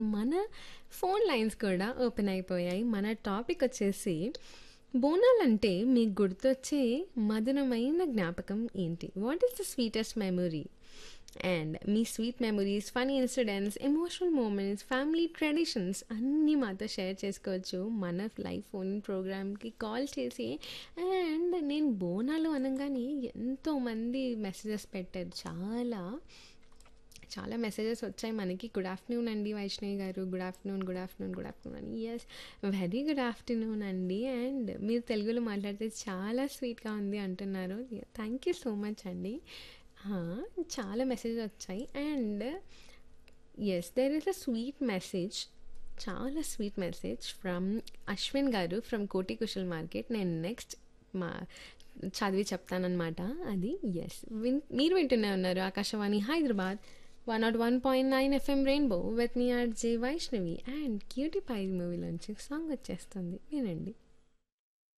మన phone lines కూడా open అయిపోయాయి. మన టాపిక్ వచ్చేసి బోనాలంటే మీకు గుర్తొచ్చే మధురమైన జ్ఞాపకం ఏంటి? What is the sweetest memory? And మీ sweet memories, funny incidents, emotional moments, family traditions అన్నీ మాతో షేర్ చేసుకోవచ్చు. మన లైవ్ ఫోన్ ప్రోగ్రామ్‌కి కాల్ చేసి అండ్ నేను బోనాలు అనంగానే ఎంతోమంది మెసేజెస్ పెట్టారు. చాలా చాలా మెసేజెస్ వచ్చాయి మనకి. గుడ్ ఆఫ్టర్‌నూన్ అండి Vaishnavi garu. Good afternoon, good afternoon, good afternoon అని. యెస్ వెరీ గుడ్ ఆఫ్టర్‌నూన్ అండి. అండ్ మీరు తెలుగులో మాట్లాడితే చాలా స్వీట్‌గా ఉంది అంటున్నారు. థ్యాంక్ యూ సో మచ్ అండి. ఆ! చాలా మెసేజెస్ వచ్చాయి. And yes there is a sweet message. చాలా sweet message from Ashwin garu from కోటి కుశల్ మార్కెట్. నేను నెక్స్ట్ మా చదివి చెప్తాననమాట. అది యెస్ విన్ మీరు వింటూనే ఉన్నారు Akashvani Hyderabad 101.9 FM rainbow with మీ RJ Vaishnavi and cutie pie మూవీలోంచి సాంగ్ వచ్చేస్తుంది. వినండి.